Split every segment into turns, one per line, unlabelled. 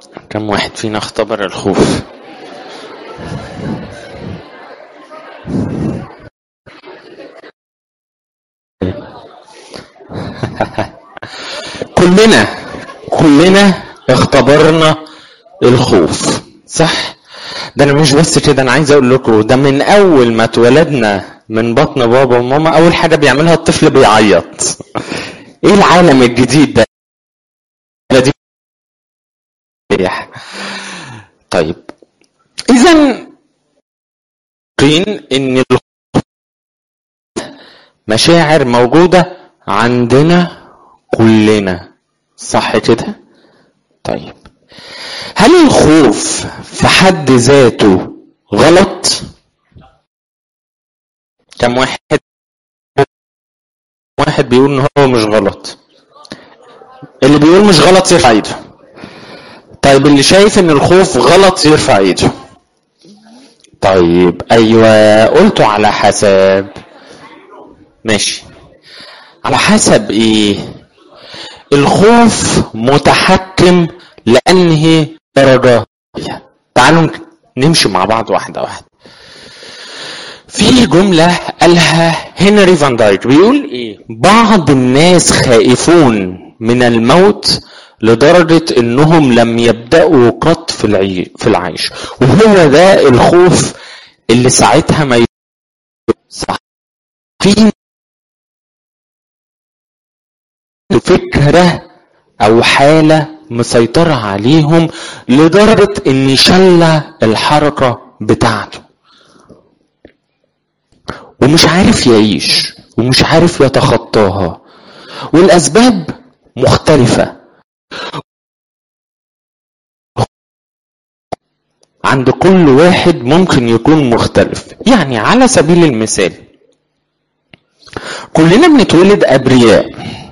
كم واحد فينا اختبر الخوف كلنا كلنا اختبرنا الخوف صح ده انا مش بس كده انا عايز اقول لكم ده من اول ما اتولدنا من بطن بابا وماما اول حاجه بيعملها الطفل بيعيط ايه العالم الجديد ده دي طيب اذا ان مشاعر موجوده عندنا كلنا صح كده طيب هل الخوف في حد ذاته غلط كم واحد واحد بيقول ان هو مش غلط اللي بيقول مش غلط يرفع ايده طيب اللي شايف ان الخوف غلط يرفع ايده طيب ايوه قلته على حسب ماشي على حسب ايه الخوف متحكم لانهي درجه تعالوا نمشي مع بعض واحده واحده في جملة قالها هنري فان دايك بيقول ايه بعض الناس خائفون من الموت لدرجة انهم لم يبدأوا قط في العي... في العيش وهو ده الخوف اللي ساعتها ما صح في فكرة او حالة مسيطرة عليهم لدرجة ان شلة الحركة بتاعته ومش عارف يعيش ومش عارف يتخطاها والاسباب مختلفة عند كل واحد ممكن يكون مختلف يعني على سبيل المثال كلنا بنتولد ابرياء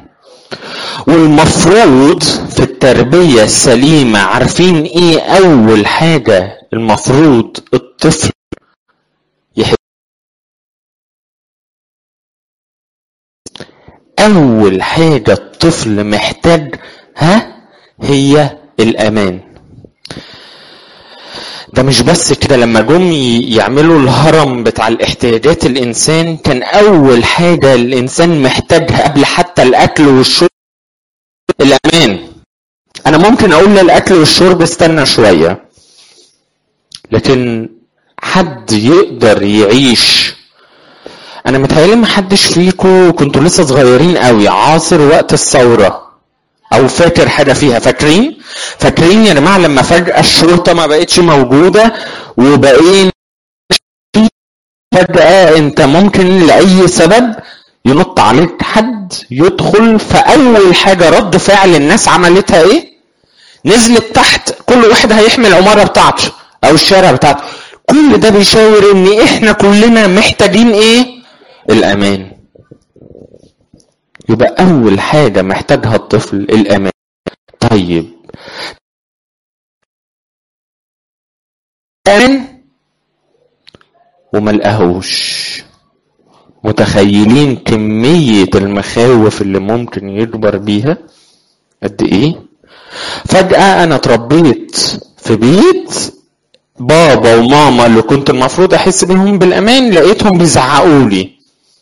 والمفروض في التربية السليمة عارفين ايه اول حاجة المفروض الطفل يحب اول حاجة الطفل محتاجها هي الامان ده مش بس كده لما جم يعملوا الهرم بتاع الاحتياجات الانسان كان اول حاجة الانسان محتاجها قبل حتى الاكل والشرب الامان انا ممكن اقول للاكل والشرب استنى شوية لكن حد يقدر يعيش انا متهيألي ما حدش فيكم كنتوا لسه صغيرين قوي عاصر وقت الثورة او فاكر حاجة فيها فاكرين فاكرين يا جماعة لما فجأة الشرطة ما بقتش موجودة وبقينا فجأة انت ممكن لأي سبب ينط عليك حد يدخل فأول حاجة رد فعل الناس عملتها ايه نزلت تحت كل واحد هيحمي العمارة بتاعته او الشارع بتاعته كل ده بيشاور ان احنا كلنا محتاجين ايه الامان يبقى اول حاجة محتاجها الطفل الامان طيب امان وما لقاهوش متخيلين كمية المخاوف اللي ممكن يكبر بيها قد ايه فجأة انا اتربيت في بيت بابا وماما اللي كنت المفروض احس بيهم بالامان لقيتهم بيزعقوا لي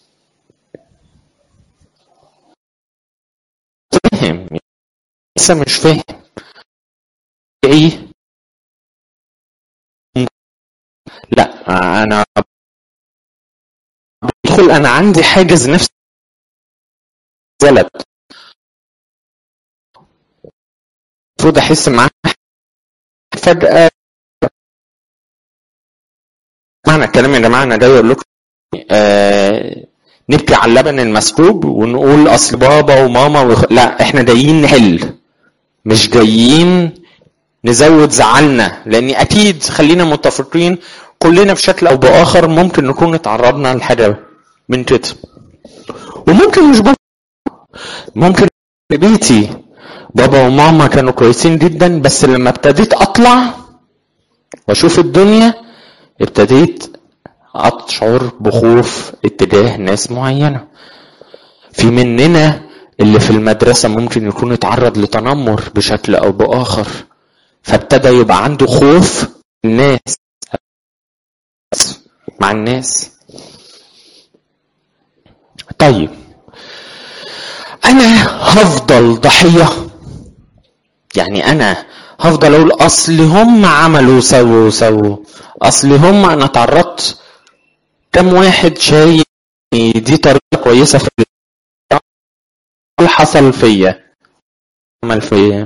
فاهم لسه مش فاهم ايه لا انا بدخل انا عندي حاجز نفسي زلت المفروض احس معاه فجأة معنى الكلام يا جماعة أنا جاي أقول لكم آه نبكي على اللبن المسكوب ونقول أصل بابا وماما وخ... لا إحنا جايين نحل مش جايين نزود زعلنا لأن أكيد خلينا متفقين كلنا بشكل أو بآخر ممكن نكون اتعرضنا لحاجة من كده وممكن مش بابا ممكن بيتي بابا وماما كانوا كويسين جدا بس لما ابتديت أطلع وأشوف الدنيا ابتديت اشعر بخوف اتجاه ناس معينه في مننا اللي في المدرسه ممكن يكون اتعرض لتنمر بشكل او باخر فابتدى يبقى عنده خوف الناس مع الناس طيب انا هفضل ضحيه يعني انا هفضل اقول اصل هم عملوا سووا سووا اصل هم انا اتعرضت كم واحد شايف دي طريقه كويسه في اللي حصل فيا عمل فيا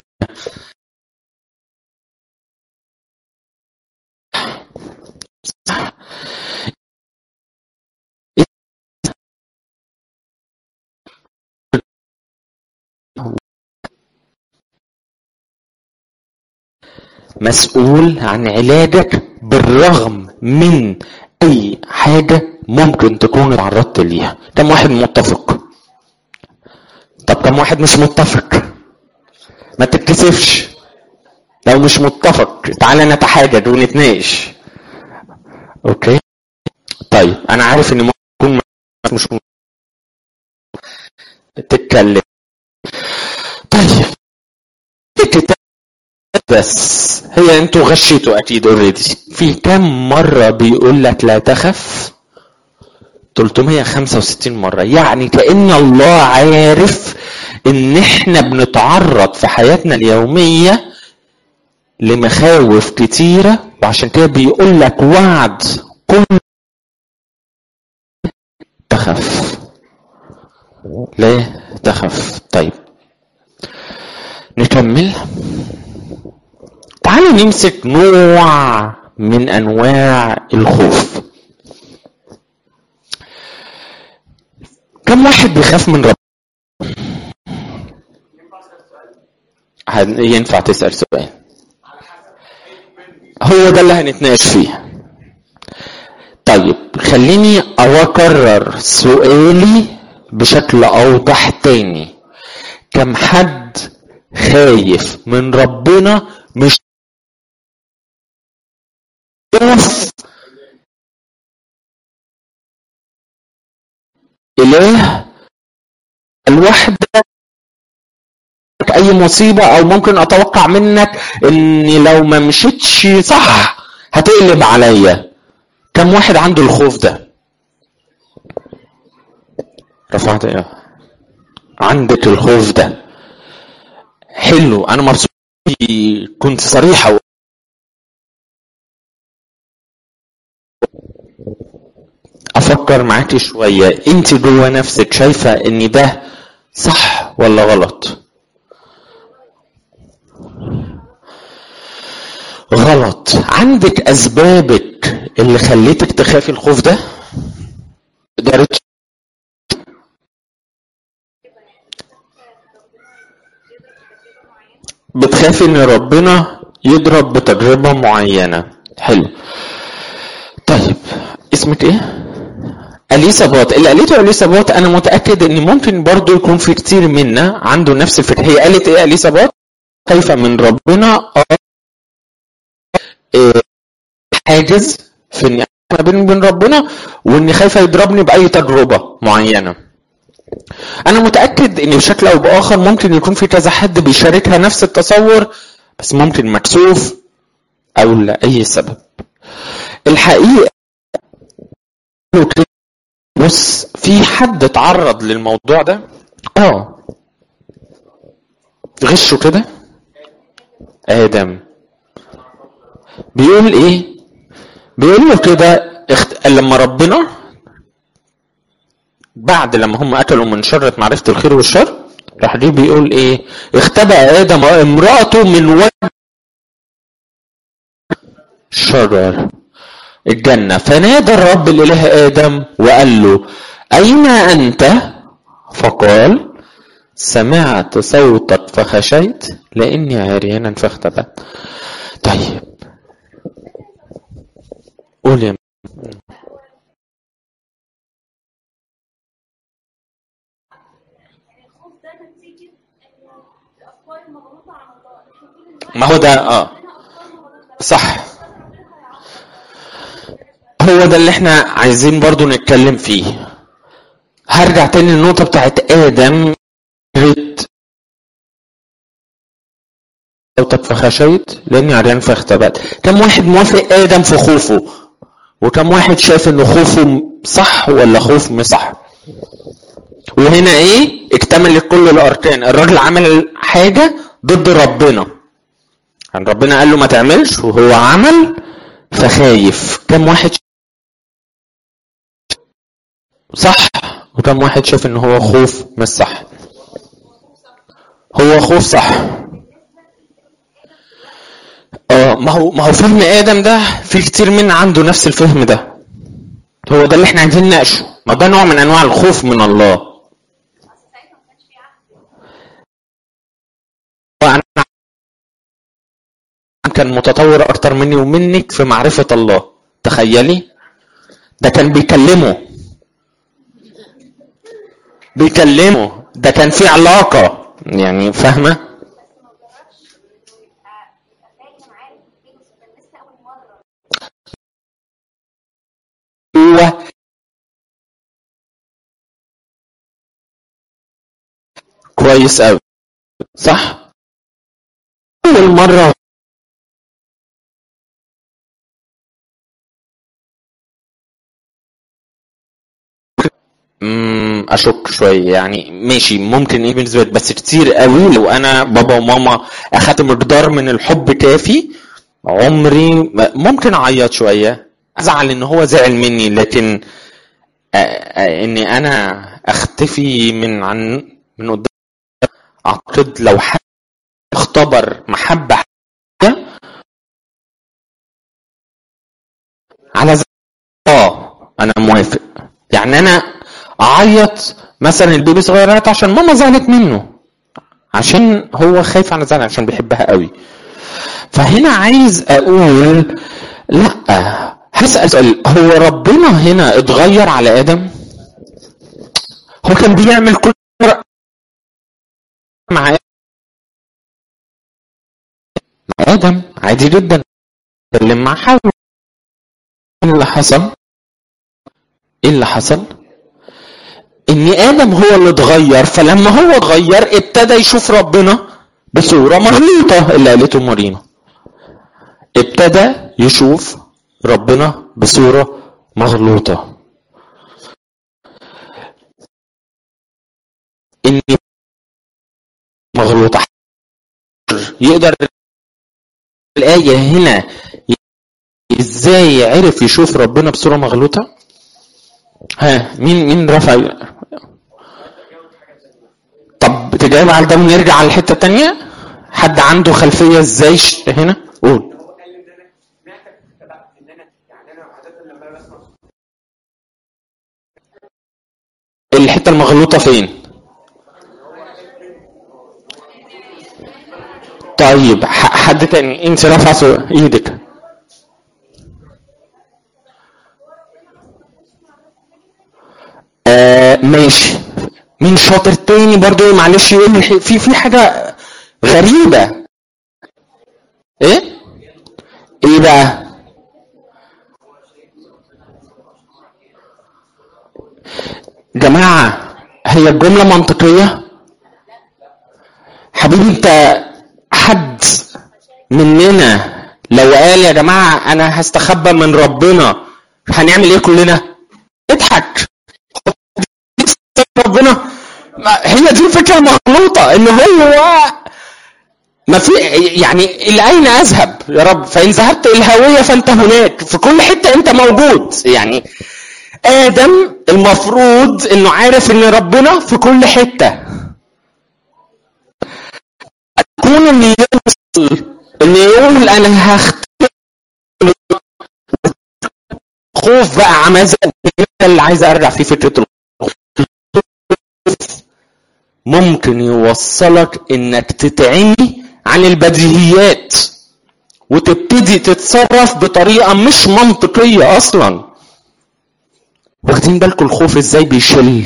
مسؤول عن علاجك بالرغم من اي حاجة ممكن تكون اتعرضت ليها كم واحد متفق طب كم واحد مش متفق ما تتكسفش لو مش متفق تعالى نتحاجج ونتناقش اوكي طيب انا عارف ان ممكن يكون مش متفق. تتكلم طيب الكتاب بس هي انتوا غشيتوا اكيد اوريدي في كم مره بيقول لك لا تخف 365 مره يعني كان الله عارف ان احنا بنتعرض في حياتنا اليوميه لمخاوف كتيره وعشان كده بيقول لك وعد كل تخف لا تخف طيب نكمل تعالوا نمسك نوع من انواع الخوف كم واحد بيخاف من رب هن- ينفع تسأل سؤال هو ده اللي هنتناقش فيه طيب خليني اكرر سؤالي بشكل اوضح تاني كم حد خايف من ربنا مش خوف اله الوحده اي مصيبه او ممكن اتوقع منك اني لو ما مشيتش صح هتقلب عليا كم واحد عنده الخوف ده رفعت ايه عندك الخوف ده حلو انا مبسوط كنت صريحه افكر معاكي شويه انت جوه نفسك شايفه ان ده صح ولا غلط غلط عندك اسبابك اللي خليتك تخافي الخوف ده قدرت بتخافي ان ربنا يضرب بتجربه معينه حلو طيب اسمك ايه اليسابات اللي قالته اليسابات انا متاكد ان ممكن برضو يكون في كتير منا عنده نفس الفكره هي قالت ايه اليسابات خايفه من ربنا آه، إيه، حاجز في اني ما بيني وبين ربنا واني خايفه يضربني باي تجربه معينه انا متاكد ان بشكل او باخر ممكن يكون في كذا حد بيشاركها نفس التصور بس ممكن مكسوف او لاي سبب الحقيقه بص في حد اتعرض للموضوع ده اه غشوا كده ادم بيقول ايه بيقول له كده اخت... لما ربنا بعد لما هم اكلوا من شجره معرفه الخير والشر راح جه بيقول ايه اختبأ ادم وامراته من وجه شجر الجنة فنادى الرب الإله آدم وقال له أين أنت؟ فقال سمعت صوتك فخشيت لأني عريانا فاختبأت طيب قول يا
الخوف ده نتيجة إنه الأفكار المغلوطة عن الله، إحنا طول الوقت
ما هو ده اه
عندنا أفكار مغلوطة،
صح
ربنا هيعوض
هو ده اللي احنا عايزين برضو نتكلم فيه هرجع تاني للنقطة بتاعت آدم صوتك فخشيت لاني عريان فاختبأت كم واحد موافق ادم في خوفه وكم واحد شايف ان خوفه صح ولا خوف مش صح وهنا ايه اكتملت كل الاركان الراجل عمل حاجه ضد ربنا يعني ربنا قال له ما تعملش وهو عمل فخايف كم واحد صح وكم واحد شاف ان هو خوف مش صح هو خوف صح اه ما هو ما هو فهم ادم ده في كتير من عنده نفس الفهم ده هو ده اللي احنا عايزين نناقشه ما ده نوع من انواع الخوف من الله
اصل ساعتها ما كانش في عقل
وانا كان متطور اكتر مني ومنك في معرفة الله تخيلي ده كان بيكلمه بيكلمه ده كان في علاقة يعني فاهمة
بس ما جربش انه يبقى يبقى فاهم عارف كده بس كان لسه اول مره
هو كويس قوي صح اول مرة امم اشك شويه يعني ماشي ممكن ايه بالنسبه لي بس كتير قوي لو انا بابا وماما اخدت مقدار من الحب كافي عمري ما- ممكن اعيط شويه ازعل ان هو زعل مني لكن آه، آه، اني انا اختفي من عن من قدام اعتقد لو حد اختبر محبه حاجة على ذلك اه انا موافق يعني انا اعيط مثلا البيبي صغير يعيط عشان ماما زعلت منه عشان هو خايف على زعل عشان بيحبها قوي فهنا عايز اقول لا هسأل سؤال هو ربنا هنا اتغير على ادم هو كان بيعمل كل مرة مع مع ادم عادي جدا اتكلم مع حواء ايه اللي حصل ايه اللي حصل ان ادم هو اللي اتغير فلما هو اتغير ابتدى يشوف ربنا بصوره مغلوطه اللي قالته مارينا ابتدى يشوف ربنا بصوره مغلوطه ان مغلوطه يقدر الايه هنا ازاي عرف يشوف ربنا بصوره مغلوطه ها مين مين رفع طب تجاوب على ده ونرجع على الحته الثانيه حد عنده خلفيه ازاي ش- هنا قول
هو قال لي ان انا سمعتك اختبأت ان انا يعني انا عاده لما أنا بسمع
الحته المغلوطه فين طيب ح- حد تاني انت رافع سو- ايدك آه ماشي مين شاطر تاني برضو معلش يقول لي في في حاجه غريبه ايه ايه بقى جماعة هي الجملة منطقية حبيبي انت حد مننا لو قال يا جماعة انا هستخبى من ربنا هنعمل ايه كلنا اضحك ربنا ما- هي دي الفكرة مغلوطة ان هو ما في يعني الى اين اذهب يا رب فان ذهبت الى الهوية فانت هناك في كل حتة انت موجود يعني ادم المفروض انه عارف ان ربنا في كل حته كون ان يوصل ان يقول انا هختار خوف بقى عمازة اللي عايز ارجع فيه فكره الخوف ممكن يوصلك انك تتعمي عن البديهيات وتبتدي تتصرف بطريقه مش منطقيه اصلا واخدين بالكم الخوف ازاي بيشل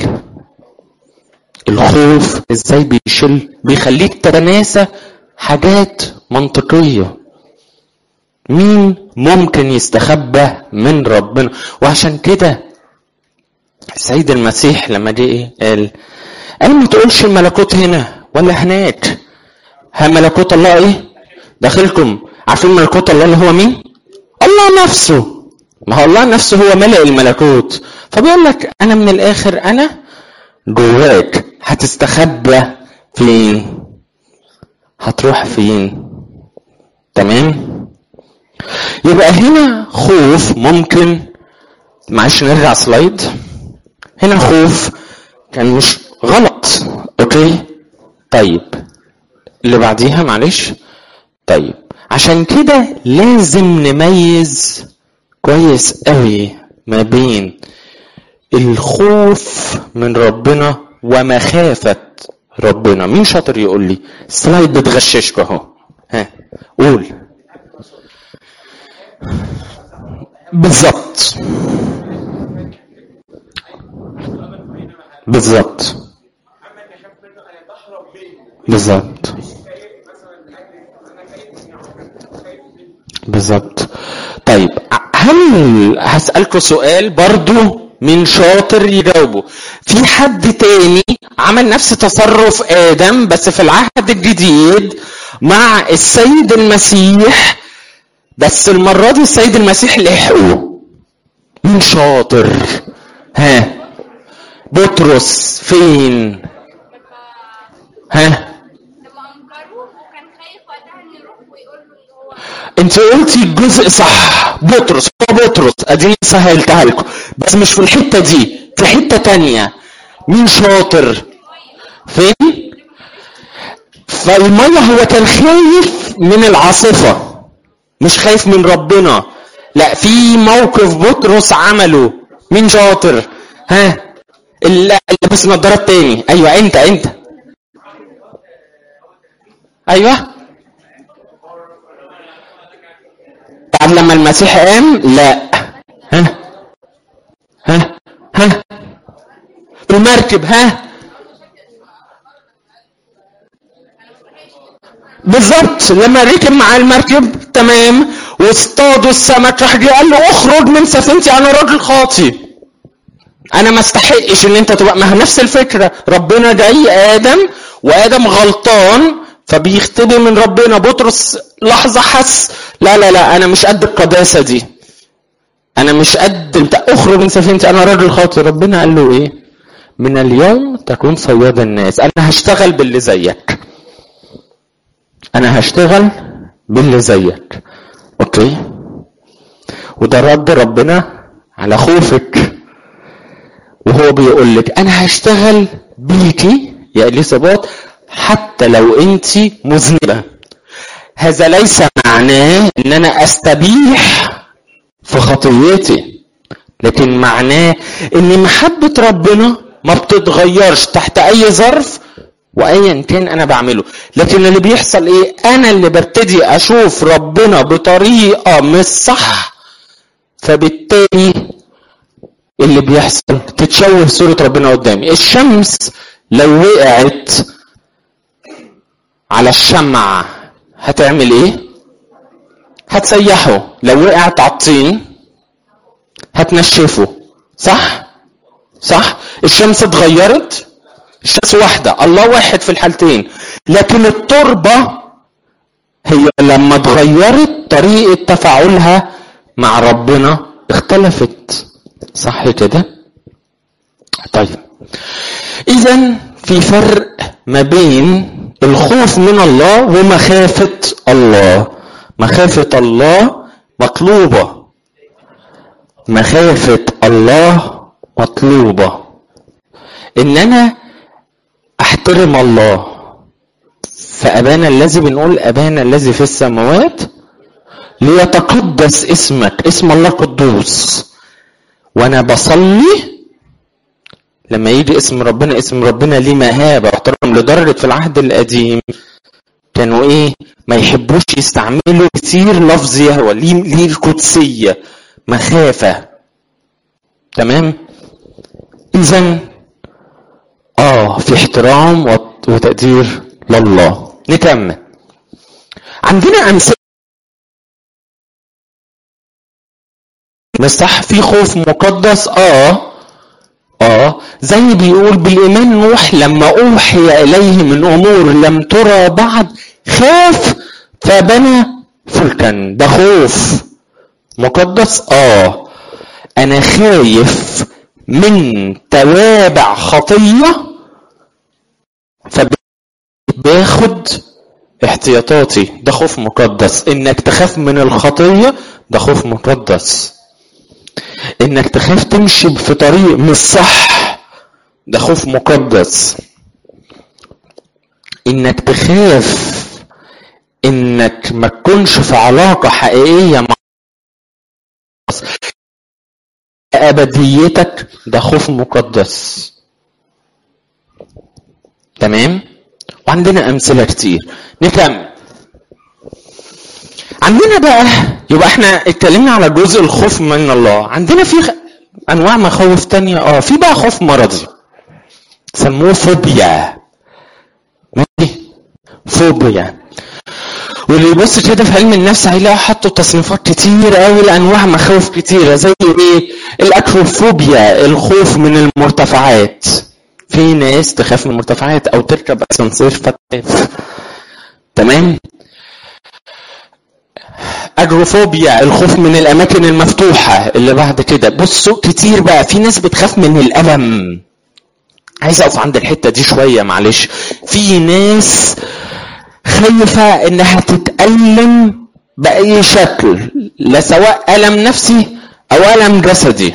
الخوف ازاي بيشل بيخليك تتناسى حاجات منطقية مين ممكن يستخبى من ربنا وعشان كده السيد المسيح لما جه ايه قال قال ما تقولش الملكوت هنا ولا هناك ها ملكوت الله ايه داخلكم عارفين ملكوت الله اللي هو مين الله نفسه ما هو الله نفسه هو ملء الملكوت فبيقول لك انا من الاخر انا جواك هتستخبى فين هتروح فين تمام يبقى هنا خوف ممكن معلش نرجع سلايد هنا خوف كان مش غلط اوكي طيب اللي بعديها معلش طيب عشان كده لازم نميز كويس قوي ما بين الخوف من ربنا ومخافة ربنا مين شاطر يقول لي سلايد بتغششكوا اهو ها قول بالظبط بالظبط
اما اني اخاف منه انا بهرب منه
بالظبط
خايف مثلا من اجل انا خايف من خايف منه
بالظبط طيب هل هسألكوا سؤال برضو من شاطر يجاوبه في حد تاني عمل نفس تصرف آدم بس في العهد الجديد مع السيد المسيح بس المرة دي السيد المسيح لحقه مين شاطر ها بطرس فين ها
لما انكروه وكان خايف وقتها انه يروح ويقول له ان هو
انت قلتي الجزء صح بطرس هو بطرس اديني سهلتها لكم بس مش في الحته دي في حته تانية مين شاطر فين فالميه هو كان خايف من العاصفه مش خايف من ربنا لا في موقف بطرس عمله مين شاطر ها اللي لابس نظارات تاني ايوه انت انت ايوه بعد لما المسيح قام لا ها ها ها في المركب ها بالظبط لما ركب معاه المركب تمام واصطادوا السمك راح جه قال له اخرج من سفينتي انا راجل خاطي انا ما استحقش ان انت تبقى ما هي نفس الفكره ربنا جاي ادم وادم غلطان فبيختبي من ربنا بطرس لحظه حس لا لا لا انا مش قد القداسه دي انا مش قد انت اخرج من سفينتي انا راجل خاطي ربنا قال له ايه من اليوم تكون صياد الناس انا هشتغل باللي زيك انا هشتغل باللي زيك اوكي وده رد ربنا على خوفك وهو بيقول لك انا هشتغل بيكي يا اليصابات حتى لو انت مذنبه هذا ليس معناه ان انا استبيح في خطيتي لكن معناه ان محبه ربنا ما بتتغيرش تحت اي ظرف وايا كان انا بعمله لكن اللي بيحصل ايه انا اللي ببتدي اشوف ربنا بطريقه مش صح فبالتالي اللي بيحصل تتشوه صورة ربنا قدامي الشمس لو وقعت على الشمع هتعمل ايه هتسيحه لو وقعت على الطين هتنشفه صح صح الشمس اتغيرت الشمس واحدة الله واحد في الحالتين لكن التربة هي لما اتغيرت طريقة تفاعلها مع ربنا اختلفت صح كده طيب اذا في فرق ما بين الخوف من الله ومخافة الله مخافة الله مطلوبة مخافة الله مطلوبة ان انا احترم الله فابانا الذي بنقول ابانا الذي في السماوات ليتقدس اسمك اسم الله قدوس وانا بصلي لما يجي اسم ربنا اسم ربنا ليه مهابه واحترام لدرجه في العهد القديم كانوا ايه ما يحبوش يستعملوا كتير لفظ يهوى ليه ليه القدسيه مخافه تمام اذا اه في احترام وت- وتقدير لله نكمل عندنا امثله مش صح في خوف مقدس اه اه زي بيقول بالايمان نوح لما اوحي اليه من امور لم ترى بعد خاف فبنى فلكا ده خوف مقدس اه انا خايف من توابع خطيه فباخد احتياطاتي ده خوف مقدس انك تخاف من الخطيه ده خوف مقدس انك تخاف تمشي في طريق مش صح ده خوف مقدس انك تخاف انك ما تكونش في علاقة حقيقية مع ابديتك ده خوف مقدس تمام وعندنا امثلة كتير نكمل عندنا بقى يبقى احنا اتكلمنا على جزء الخوف من الله عندنا في خ... انواع مخاوف تانية اه في بقى خوف مرضي سموه فوبيا ماشي فوبيا واللي يبص كده في علم النفس هيلاقوا حطوا تصنيفات كتير قوي لانواع مخاوف كتيره زي ايه الاكروفوبيا الخوف من المرتفعات في ناس تخاف من المرتفعات او تركب اسانسير فتخاف تمام اجروفوبيا الخوف من الاماكن المفتوحه اللي بعد كده بصوا كتير بقى في ناس بتخاف من الالم عايز اقف عند الحته دي شويه معلش في ناس خايفه انها تتالم باي شكل لا سواء الم نفسي او الم جسدي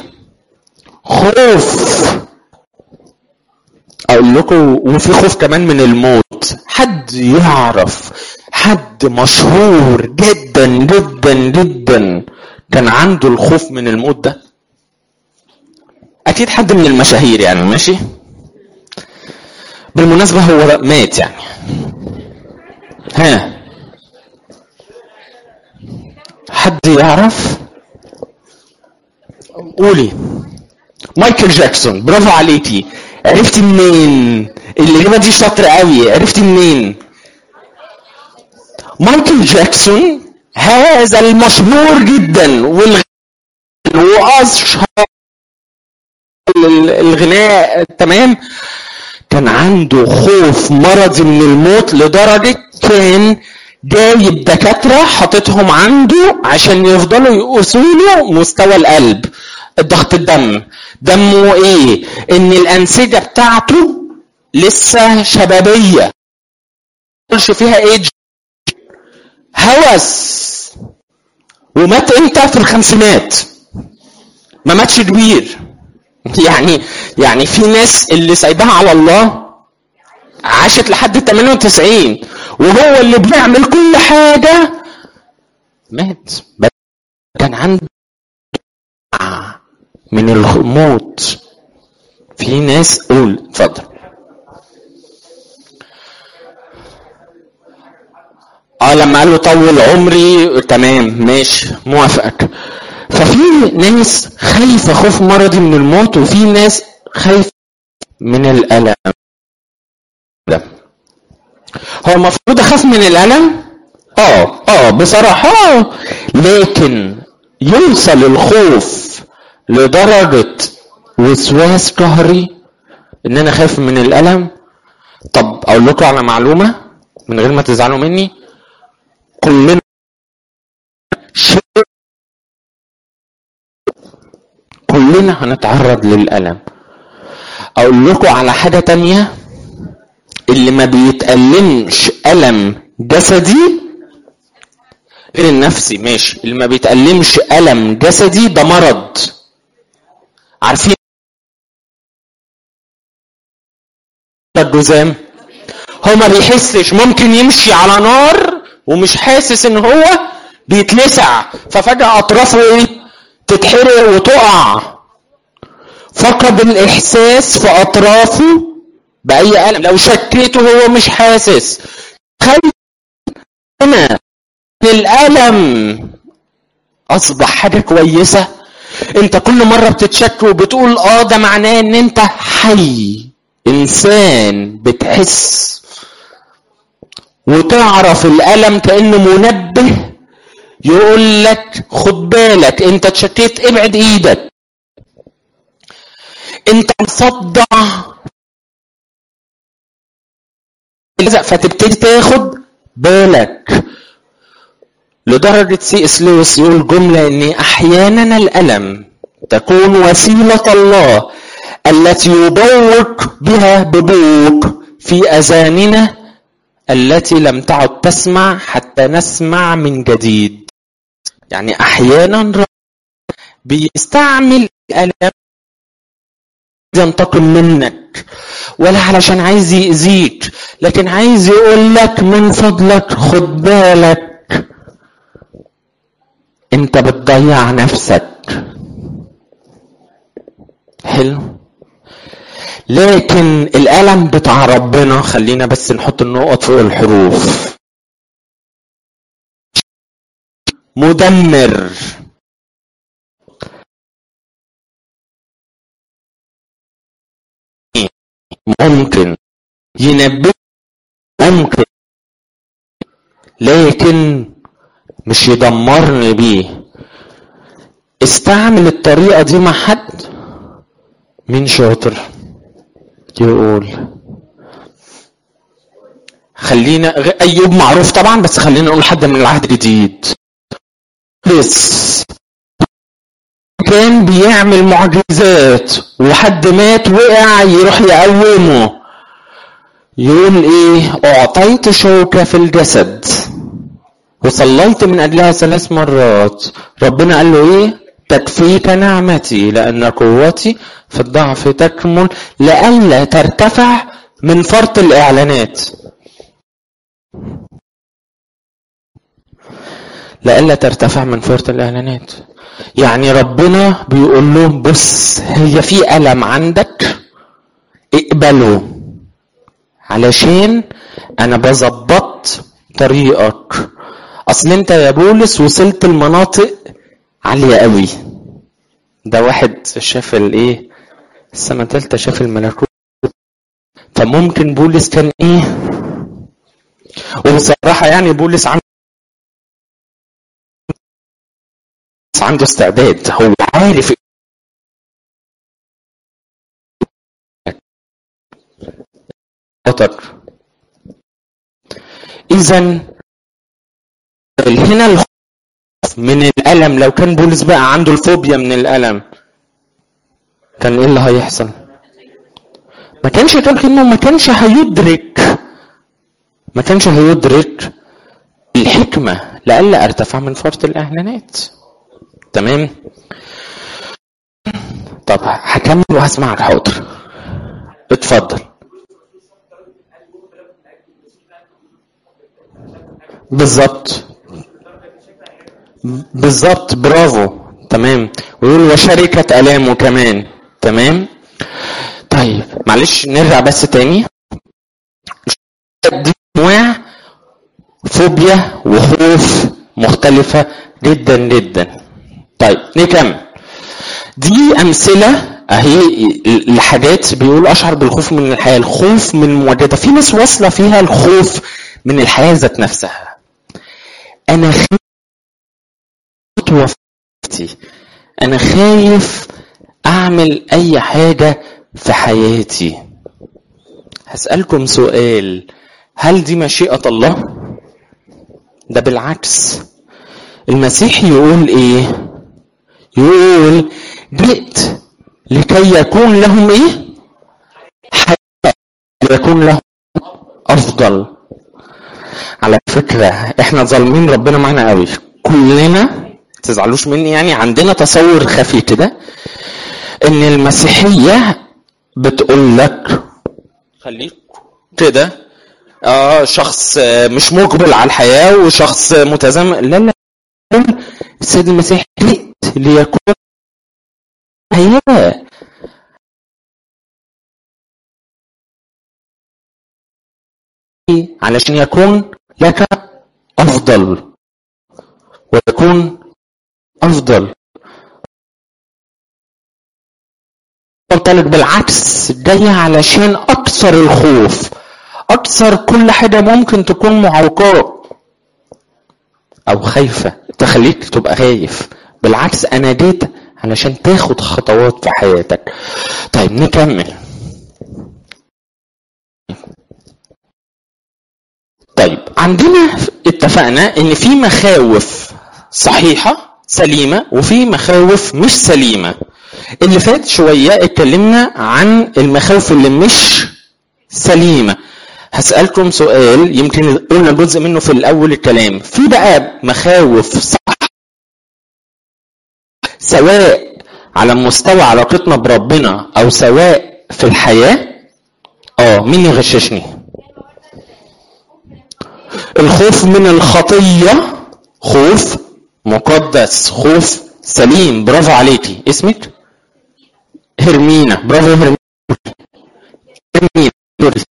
خوف اقول لكم وفي خوف كمان من الموت حد يعرف حد مشهور جدا جدا جدا كان عنده الخوف من الموت ده اكيد حد من المشاهير يعني ماشي بالمناسبة هو مات يعني ها حد يعرف قولي مايكل جاكسون برافو عليكي عرفتي منين اللي دي شاطرة قوي عرفتي منين مايكل جاكسون هذا المشهور جدا والغ... واشهر الغناء تمام كان عنده خوف مرضي من الموت لدرجة كان جايب دكاترة حاططهم عنده عشان يفضلوا يقيسوا له مستوى القلب ضغط الدم دمه ايه ان الانسجة بتاعته لسه شبابية ما فيها ايدج هوس ومات امتى في الخمسينات ما ماتش كبير يعني يعني في ناس اللي سايباها على الله عاشت لحد 98 وهو اللي بيعمل كل حاجة مات كان عنده من الموت في ناس قول اتفضل اه لما قال له طول عمري تمام ماشي موافقك ففي ناس خايفة خوف مرضي من الموت وفي ناس خايفة من الألم ده هو المفروض أخاف من الألم؟ اه اه بصراحة آه. لكن يوصل الخوف لدرجة وسواس قهري ان انا خايف من الالم طب اقول لكم على معلومة من غير ما تزعلوا مني كلنا شيء كلنا هنتعرض للألم أقول لكم على حاجة تانية اللي ما بيتألمش ألم جسدي غير النفسي ماشي اللي ما بيتألمش ألم جسدي ده مرض عارفين الجزام هو ما بيحسش ممكن يمشي على نار ومش حاسس ان هو بيتلسع ففجأة اطرافه ايه تتحرق وتقع فقد الاحساس في اطرافه باي الم لو شكيته هو مش حاسس خايف هنا الالم اصبح حاجه كويسه انت كل مره بتتشك وبتقول اه ده معناه ان انت حي انسان بتحس وتعرف الالم كانه منبه يقول لك خد بالك انت اتشكيت ابعد ايدك انت مصدع فتبتدي تاخد بالك لدرجة سي اس لويس يقول جملة ان احيانا الالم تكون وسيلة الله التي يبوق بها ببوق في اذاننا التي لم تعد تسمع حتى نسمع من جديد يعني احيانا بيستعمل الالم ينتقم منك ولا علشان عايز يأذيك لكن عايز يقول لك من فضلك خد بالك انت بتضيع نفسك حلو لكن الألم بتاع ربنا خلينا بس نحط النقط فوق الحروف مدمر ممكن ينبه ممكن لكن مش يدمرني بيه استعمل الطريقة دي مع حد مين شاطر يقول خلينا ايوب معروف طبعا بس خلينا نقول حد من العهد الجديد بس كان بيعمل معجزات وحد مات وقع يروح يقومه يقول ايه اعطيت شوكة في الجسد وصليت من اجلها ثلاث مرات ربنا قال له ايه تكفيك نعمتي لان قوتي في الضعف تكمل لئلا ترتفع من فرط الاعلانات لئلا ترتفع من فرط الاعلانات يعني ربنا بيقول له بص هي في الم عندك اقبله علشان انا بظبط طريقك اصل انت يا بولس وصلت المناطق عاليه قوي ده واحد شاف الايه السنه الثالثه شاف الملكوت فممكن بولس كان ايه وبصراحه يعني بولس عنده عنده استعداد هو عارف خطر اذا هنا الخوف من الالم لو كان بولس بقى عنده الفوبيا من الالم كان ايه اللي هيحصل ما كانش كان انه ما كانش هيدرك ما كانش هيدرك الحكمة لألا ارتفع من فرط الإعلانات تمام طب هكمل وهسمعك حاضر اتفضل بالظبط بالظبط برافو تمام ويقول وشركة ألامه كمان تمام طيب معلش نرجع بس تاني دي انواع فوبيا وخوف مختلفة جدا جدا طيب نكمل دي أمثلة أهي لحاجات بيقول أشعر بالخوف من الحياة الخوف من المواجهة في ناس واصلة فيها الخوف من الحياة ذات نفسها أنا خايف وفاتي أنا خايف أعمل أي حاجة في حياتي هسألكم سؤال هل دي مشيئة الله؟ ده بالعكس المسيح يقول ايه؟ يقول جئت لكي يكون لهم ايه؟ حياة يكون لهم أفضل على فكرة احنا ظالمين ربنا معانا قوي كلنا تزعلوش مني يعني عندنا تصور خفي كده ان المسيحية بتقول لك خليك كده اه شخص مش مقبل على الحياة وشخص متزامن لا لا السيد المسيح جئت ليكون حياة علشان يكون لك أفضل ويكون أفضل قلت لك بالعكس جاي علشان أكثر الخوف أكثر كل حاجة ممكن تكون معوقات أو خايفة تخليك تبقى خايف بالعكس أنا جيت علشان تاخد خطوات في حياتك طيب نكمل طيب عندنا اتفقنا ان في مخاوف صحيحة سليمة وفي مخاوف مش سليمة اللي فات شوية اتكلمنا عن المخاوف اللي مش سليمة هسألكم سؤال يمكن قلنا جزء منه في الأول الكلام في بقى مخاوف صح سواء على مستوى علاقتنا بربنا أو سواء في الحياة اه مين يغششني الخوف من الخطية خوف مقدس خوف سليم برافو عليكي اسمك هرمينا برافو هرمينا هرمينا دوري.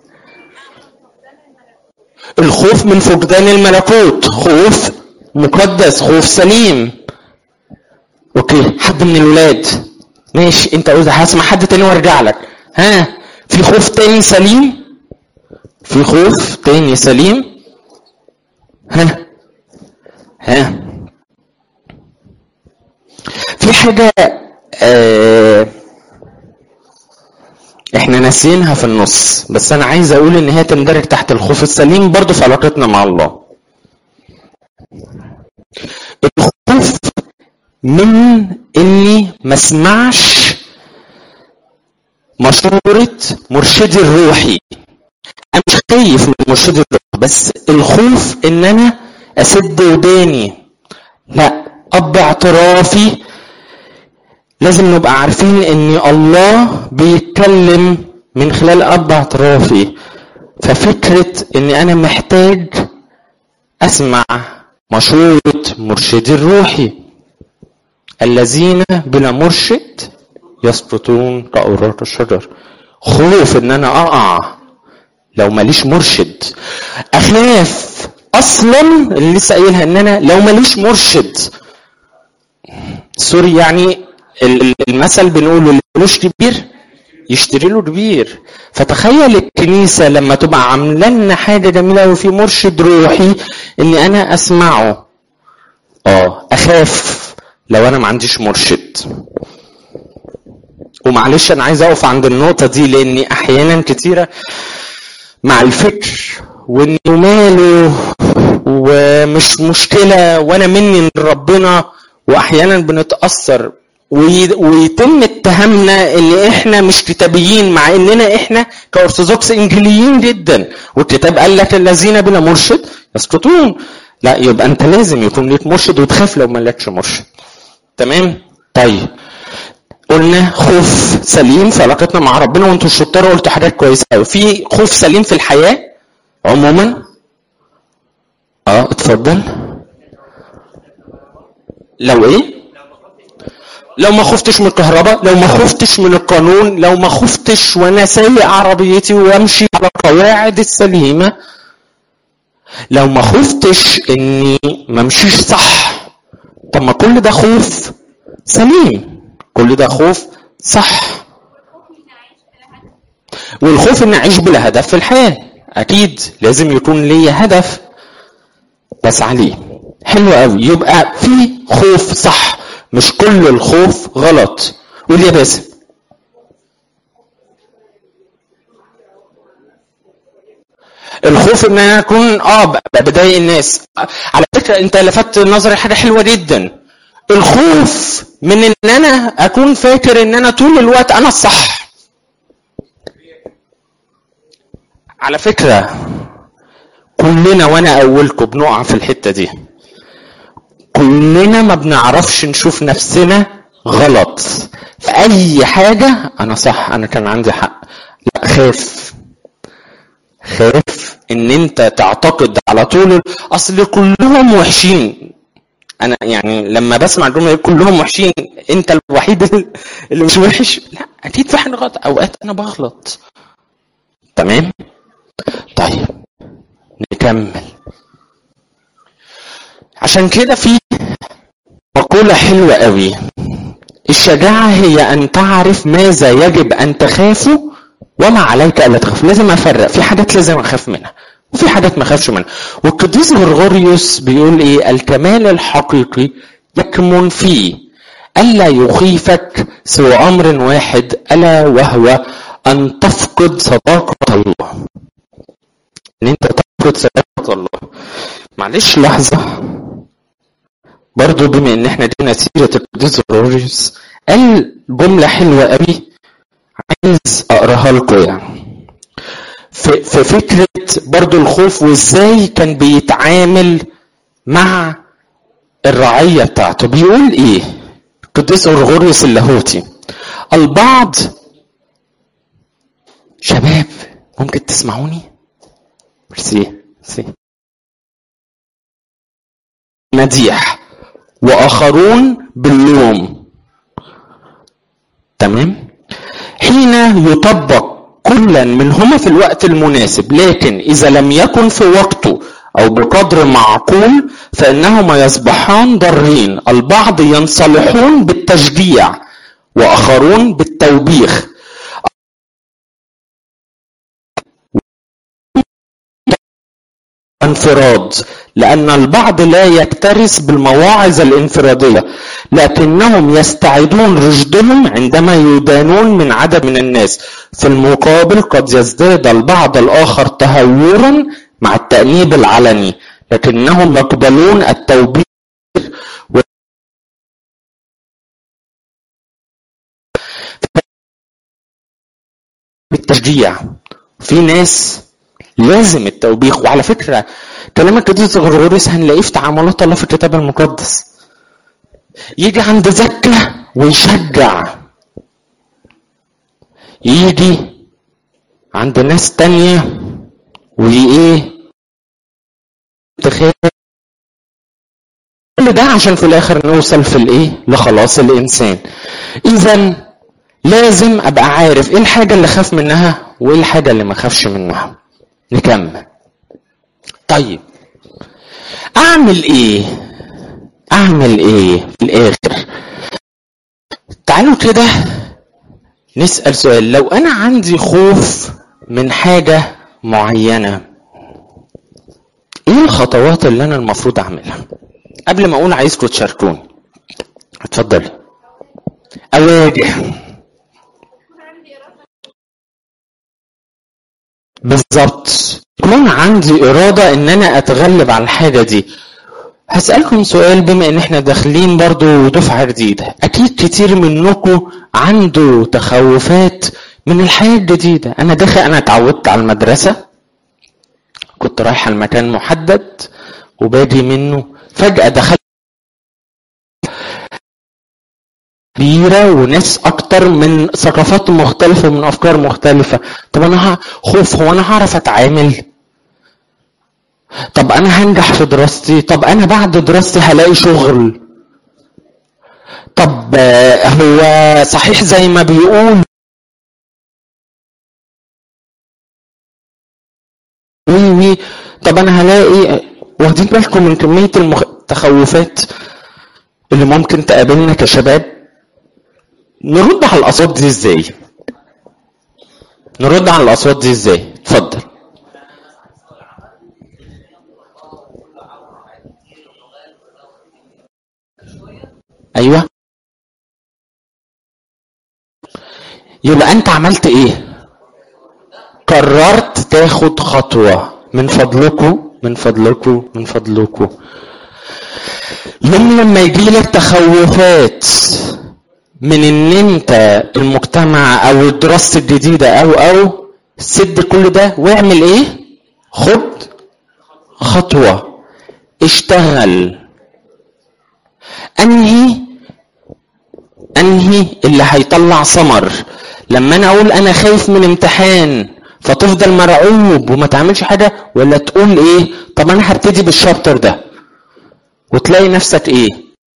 الخوف من فقدان الملكوت خوف مقدس خوف سليم اوكي حد من الولاد ماشي انت قلت هسمع حد تاني وارجع لك ها في خوف تاني سليم في خوف تاني سليم ها ها في حاجة آه احنا ناسينها في النص بس انا عايز اقول ان هي تندرج تحت الخوف السليم برضو في علاقتنا مع الله الخوف من اني ما اسمعش مشورة مرشدي الروحي انا مش خايف من مرشدي الروحي بس الخوف ان انا اسد وداني لا اب اعترافي لازم نبقى عارفين ان الله بيتكلم من خلال اب اعترافي ففكرة ان انا محتاج اسمع مشورة مرشدي الروحي الذين بلا مرشد يسقطون كأوراق الشجر خوف ان انا اقع لو ماليش مرشد اخاف اصلا اللي لسه قايلها ان انا لو ماليش مرشد سوري يعني المثل بنقوله اللي ملوش كبير يشتري له كبير فتخيل الكنيسه لما تبقى عامله لنا حاجه جميله وفي مرشد روحي ان انا اسمعه اه اخاف لو انا ما عنديش مرشد ومعلش انا عايز اقف عند النقطه دي لاني احيانا كتيره مع الفكر وانه ماله ومش مشكله وانا مني من ربنا واحيانا بنتاثر ويتم اتهامنا ان احنا مش كتابيين مع اننا احنا كارثوذكس انجيليين جدا والكتاب قال لك الذين بلا مرشد يسقطون لا يبقى انت لازم يكون ليك مرشد وتخاف لو ما لكش مرشد تمام طيب قلنا خوف سليم في علاقتنا مع ربنا وانتوا الشطار قلتوا حاجات كويسه قوي في خوف سليم في الحياه عموما اه اتفضل لو ايه لو ما خفتش من الكهرباء لو ما خفتش من القانون لو ما خفتش وانا سايق عربيتي وامشي على القواعد السليمه لو ما خفتش اني ما امشيش صح طب ما كل ده خوف سليم كل ده خوف صح والخوف اني اعيش بلا هدف في الحياه اكيد لازم يكون لي هدف بسعى ليه حلو قوي يبقى في خوف صح مش كل الخوف غلط قول يا باسم الخوف ان انا اكون اه بضايق الناس على فكره انت لفتت نظري حاجه حلوه جدا الخوف من ان انا اكون فاكر ان انا طول الوقت انا الصح على فكره كلنا وانا اولكم بنقع في الحته دي كلنا ما بنعرفش نشوف نفسنا غلط في اي حاجه انا صح انا كان عندي حق لا خاف خاف ان انت تعتقد على طول اصل كلهم وحشين انا يعني لما بسمع الجمله كلهم وحشين انت الوحيد اللي مش وحش لا اكيد في حاجه غلط اوقات انا بغلط تمام طيب نكمل عشان كده في مقولة حلوة قوي الشجاعة هي أن تعرف ماذا يجب أن تخاف وما عليك ألا تخاف لازم أفرق في حاجات لازم أخاف منها وفي حاجات ما أخافش منها والقديس غرغوريوس بيقول إيه الكمال الحقيقي يكمن فيه ألا يخيفك سوى أمر واحد ألا وهو أن تفقد صداقة الله ان انت تفقد صداقة الله معلش لحظة برضو بما ان احنا دينا سيرة القديس غروريوس قال جملة حلوة قوي عايز اقراها لكم يعني في, في فكرة برضو الخوف وازاي كان بيتعامل مع الرعية بتاعته بيقول ايه القديس غرغوريوس اللاهوتي البعض شباب ممكن تسمعوني ميرسي ميرسي مديح واخرون باللوم تمام حين يطبق كلا منهما في الوقت المناسب لكن اذا لم يكن في وقته او بقدر معقول فانهما يصبحان ضارين البعض ينصلحون بالتشجيع واخرون بالتوبيخ انفراد لأن البعض لا يكترث بالمواعظ الانفرادية لكنهم يستعيدون رشدهم عندما يدانون من عدد من الناس في المقابل قد يزداد البعض الآخر تهورا مع التأنيب العلني لكنهم يقبلون التوبيخ و... بالتشجيع في ناس لازم التوبيخ وعلى فكرة كلام القديس غرغوريوس هنلاقيه في تعاملات الله في الكتاب المقدس يجي عند زكة ويشجع يجي عند ناس تانية وإيه تخيل كل ده عشان في الآخر نوصل في الإيه لخلاص الإنسان إذا لازم أبقى عارف إيه الحاجة اللي خاف منها وإيه الحاجة اللي ما خافش منها نكمل طيب اعمل ايه اعمل ايه في الاخر تعالوا كده نسال سؤال لو انا عندي خوف من حاجه معينه ايه الخطوات اللي انا المفروض اعملها قبل ما اقول عايزكم تشاركوني اتفضلي اواجه بالظبط يكون عندي إرادة إن أنا أتغلب على الحاجة دي هسألكم سؤال بما إن إحنا داخلين برضو دفعة جديدة أكيد كتير منكم عنده تخوفات من الحياة الجديدة أنا داخل أنا اتعودت على المدرسة كنت رايح المكان محدد وباجي منه فجأة دخلت كبيرة وناس أكتر من ثقافات مختلفة ومن أفكار مختلفة طب أنا خوف هو أنا هعرف أتعامل طب أنا هنجح في دراستي طب أنا بعد دراستي هلاقي شغل طب هو صحيح زي ما بيقول وي وي طب أنا هلاقي واخدين بالكم من كمية التخوفات اللي ممكن تقابلنا كشباب نرد على الاصوات دي ازاي نرد على الاصوات دي ازاي اتفضل ايوه يبقى انت عملت ايه قررت تاخد خطوه من فضلكم من فضلكم من فضلكم يوم لما يجي لك تخوفات من ان انت المجتمع او الدراسة الجديدة او او سد كل ده واعمل ايه خد خطوة اشتغل انهي انهي اللي هيطلع ثمر لما انا اقول انا خايف من امتحان فتفضل مرعوب وما تعملش حاجة ولا تقول ايه طب انا هبتدي بالشابتر ده وتلاقي نفسك ايه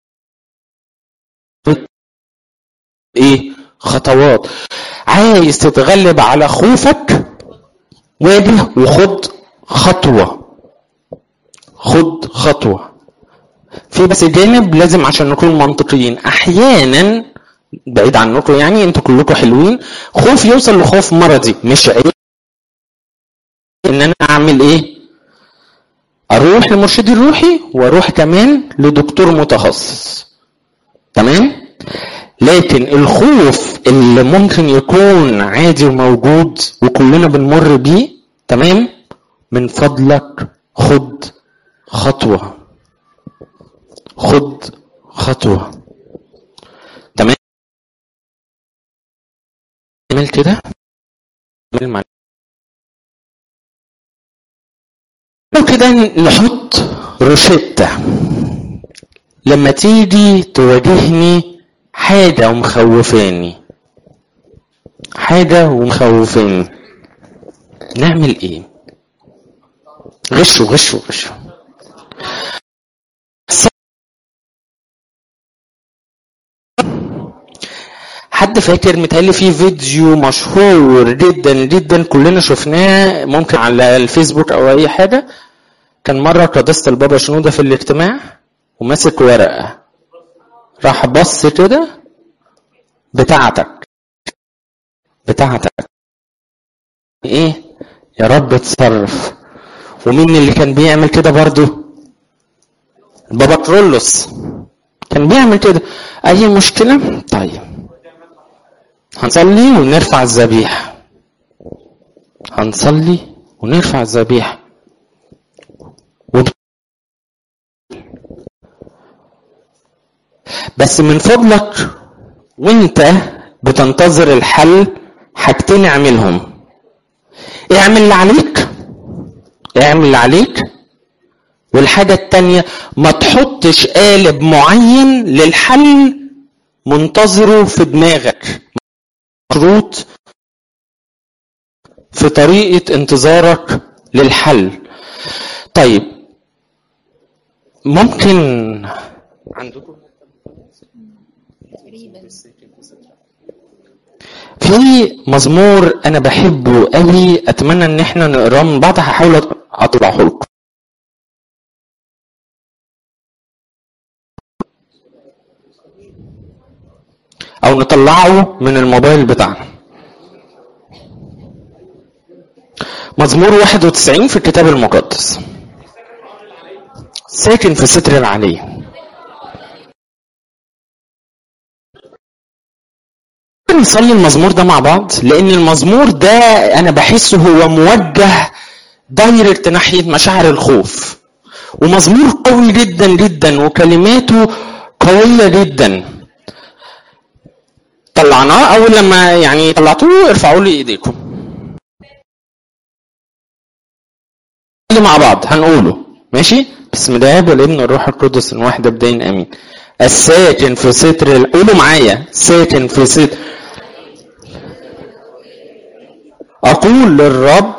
ايه خطوات عايز تتغلب على خوفك واجه وخد خطوة خد خطوة في بس جانب لازم عشان نكون منطقيين احيانا بعيد عنكم يعني انتوا كلكم حلوين خوف يوصل لخوف مرضي مش عيب ان انا اعمل ايه اروح لمرشدي الروحي واروح كمان لدكتور متخصص تمام لكن الخوف اللي ممكن يكون عادي وموجود وكلنا بنمر بيه تمام من فضلك خد خطوة خد خطوة تمام اعمل كده اعمل مع لو كده نحط روشتة لما تيجي تواجهني حاجة ومخوفاني حاجة ومخوفاني نعمل ايه غشوا غشوا غشوا حد فاكر متهيألي في فيديو مشهور جدا جدا كلنا شفناه ممكن على الفيسبوك او اي حاجه كان مره قداسه البابا شنوده في الاجتماع وماسك ورقه راح بص كده بتاعتك بتاعتك ايه يا رب اتصرف ومين اللي كان بيعمل كده برضو البابا كرولوس كان بيعمل كده اي مشكله طيب هنصلي ونرفع الذبيحه هنصلي ونرفع الذبيحه وب- بس من فضلك وانت بتنتظر الحل حاجتين اعملهم اعمل اللي عليك اعمل اللي عليك والحاجة التانية ما تحطش قالب معين للحل منتظره في دماغك مشروط في طريقة انتظارك للحل طيب ممكن عندكم في مزمور انا بحبه قوي اتمنى ان احنا نقراه من بعض هحاول اطلعه لكم او نطلعه من الموبايل بتاعنا مزمور 91 في الكتاب المقدس ساكن في ستر العلي نصلي المزمور ده مع بعض لان المزمور ده انا بحسه هو موجه دايركت ناحيه مشاعر الخوف ومزمور قوي جدا جدا وكلماته قويه جدا طلعناه اول لما يعني طلعتوه ارفعوا لي ايديكم نصلي مع بعض هنقوله ماشي بسم الله والابن والروح القدس الواحد بدين امين الساكن في ستر ال- قولوا معايا ساكن في ستر اقول للرب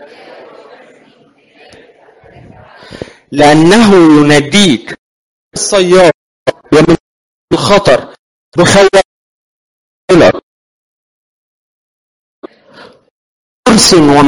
لانه ينجيك الصياد ومن الخطر بخيالك قرص ومن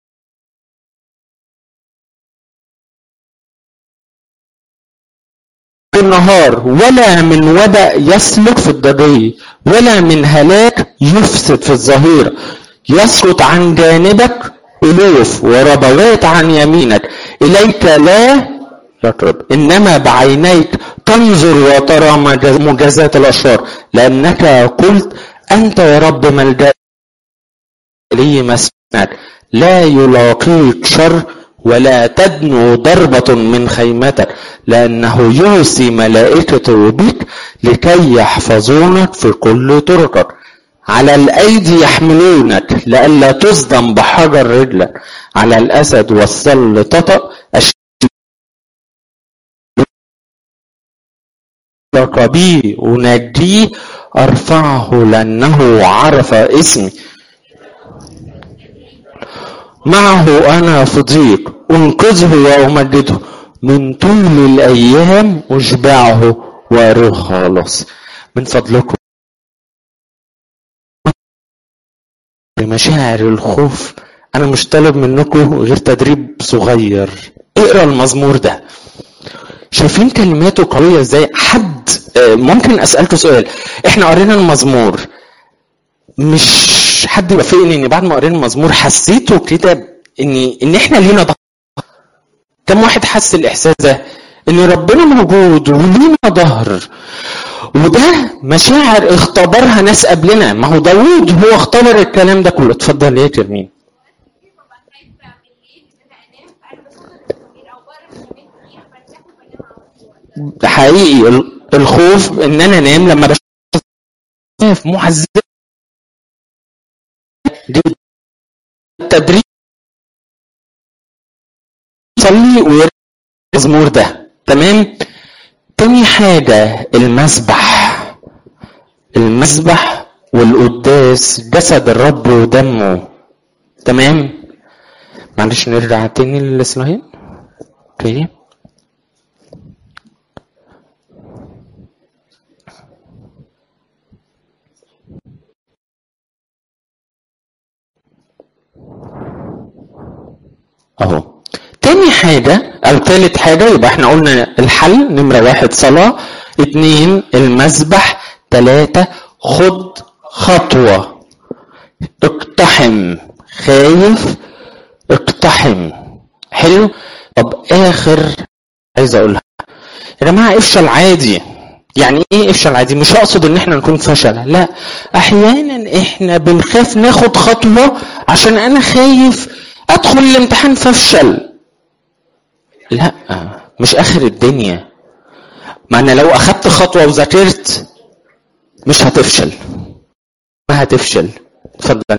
النهار ولا من وبأ يسلك في الضرية ولا من هلاك يفسد في الظهيرة يسقط عن جانبك ألوف وربوات عن يمينك إليك لا يقرب إنما بعينيك تنظر وترى مجاز- مجازات الأشرار لأنك قلت أنت يا رب ملجأ لي مسمعك لا يلاقيك شر ولا تدنو ضربة من خيمتك لأنه يوصي ملائكته بك لكي يحفظونك في كل طرقك على الأيدي يحملونك لئلا تصدم بحجر رجلك على الأسد والسل تطأ أشرك بي أنجيه أرفعه لأنه عرف اسمي معه أنا في ضيق أنقذه وأمجده من طول الأيام أشبعه وأروه خالص من فضلكم بمشاعر الخوف أنا مش طالب منكم غير تدريب صغير اقرا المزمور ده شايفين كلماته قوية ازاي حد آه، ممكن أسألكوا سؤال احنا قرينا المزمور مش حد يوافقني ان بعد ما قرينا المزمور حسيته كده ان ان احنا لينا ظهر كم واحد حس الاحساس ده ان ربنا موجود ولينا ظهر وده مشاعر اختبرها ناس قبلنا ما هو داوود هو اختبر الكلام ده كله اتفضل يا كرمين
ببقى خايفة بالليل إن أنا أنام أنا بشوف التصوير أو بقرا كلمات كتير برتاح وبنام على طول
ده حقيقي ال- الخوف ان انا انام لما بشوف محزن دي التدريب صلي ويرجع المزمور ده تمام تاني حاجة المسبح المسبح والقداس جسد الرب ودمه تمام معلش نرجع تاني للسلايد اوكي اهو تاني حاجة او تالت حاجة يبقى احنا قلنا الحل نمرة واحد صلاة اتنين المسبح تلاتة خد خطوة اقتحم خايف اقتحم حلو طب اخر عايز اقولها يا جماعة افشل عادي يعني ايه افشل عادي مش اقصد ان احنا نكون فشلة لا احيانا احنا بنخاف ناخد خطوة عشان انا خايف ادخل الامتحان فافشل لا مش اخر الدنيا ما انا لو اخدت خطوة وذاكرت مش هتفشل ما هتفشل اتفضل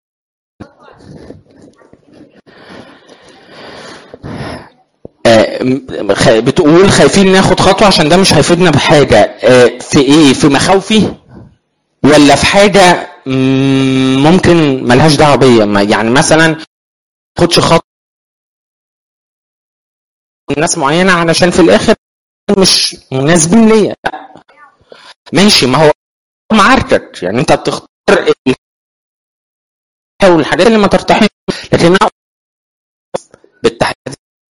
آه، م- خ- بتقول خايفين ناخد خطوة عشان ده مش هيفيدنا بحاجة آه، في ايه في مخاوفي ولا في حاجة مم، ممكن ملهاش دعوة بيا ما- يعني مثلا خدش خطوة ناس معينة علشان في الآخر مش مناسبين ليا لا. ماشي ما هو معاركك يعني انت بتختار ال- والحاجات اللي ما ترتاحش لكن انا بالتحديد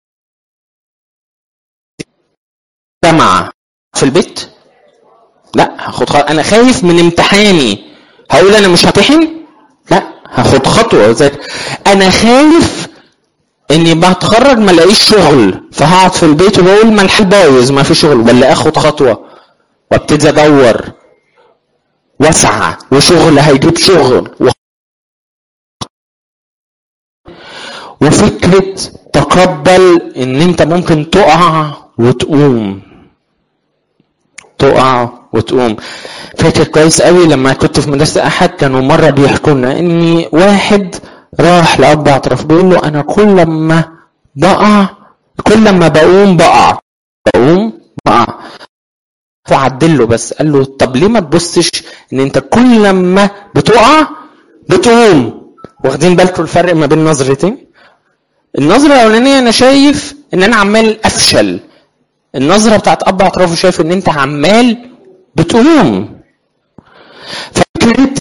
جامعة في البيت لا هاخد خ... انا خايف من امتحاني هقول انا مش همتحن لا هاخد خطوه زي انا خايف اني بتخرج ما الاقيش شغل فهقعد في البيت وبقول ما الحال بايظ ما في شغل ولا اخد خطوه وابتدي ادور واسعى وشغل هيجيب شغل و... وفكره تقبل ان انت ممكن تقع وتقوم تقع وتقوم فاكر كويس قوي لما كنت في مدرسة أحد كانوا مرة بيحكوا لنا إن واحد راح لأب اعتراف بيقول له أنا كل ما بقع كل ما بقوم بقع بقوم بقع فعدل له بس قال له طب ليه ما تبصش ان انت كل ما بتقع بتقوم واخدين بالكم الفرق ما بين نظرتين النظرة الأولانية أنا شايف إن أنا عمال أفشل النظرة بتاعت أب اعترافه شايف إن أنت عمال بتقوم فكرة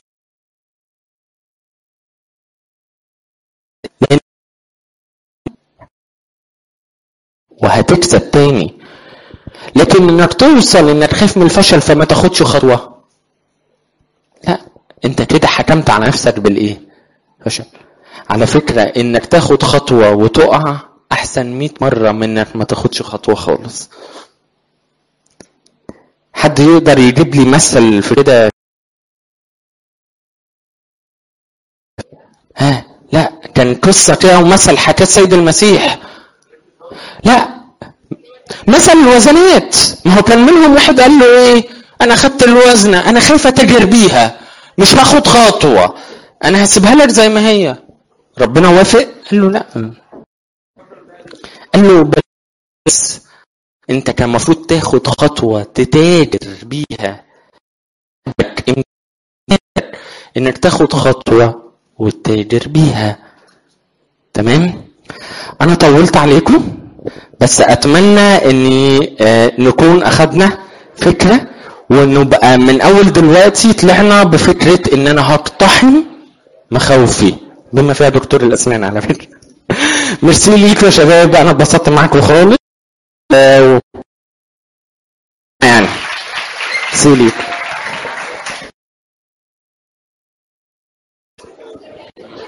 لأن- وهتكسب تاني لكن انك توصل انك خايف من الفشل فما تاخدش خطوه لا انت كده حكمت على نفسك بالايه فشل على فكره انك تاخد خطوه وتقع احسن 100 مره من انك ما تاخدش خطوه خالص حد يقدر يجيب لي مثل في كده ها لا كان قصه كده ومثل حكاه السيد المسيح لا مثل الوزنات ما هو كان منهم واحد قال له ايه انا خدت الوزنه انا خايف اتاجر بيها مش هاخد خطوه انا هسيبها لك زي ما هي ربنا وافق قال له لا قال له بس انت كان المفروض تاخد خطوه تتاجر بيها انك تاخد خطوه وتتاجر بيها تمام انا طولت عليكم بس اتمنى اني آه، نكون اخدنا فكره ونبقى من اول دلوقتي طلعنا بفكره ان انا هقتحم مخاوفي بما فيها دكتور الاسنان على فكره ميرسي ليكم يا شباب انا اتبسطت معاكم خالص آه، و- يعني ميرسي ليكم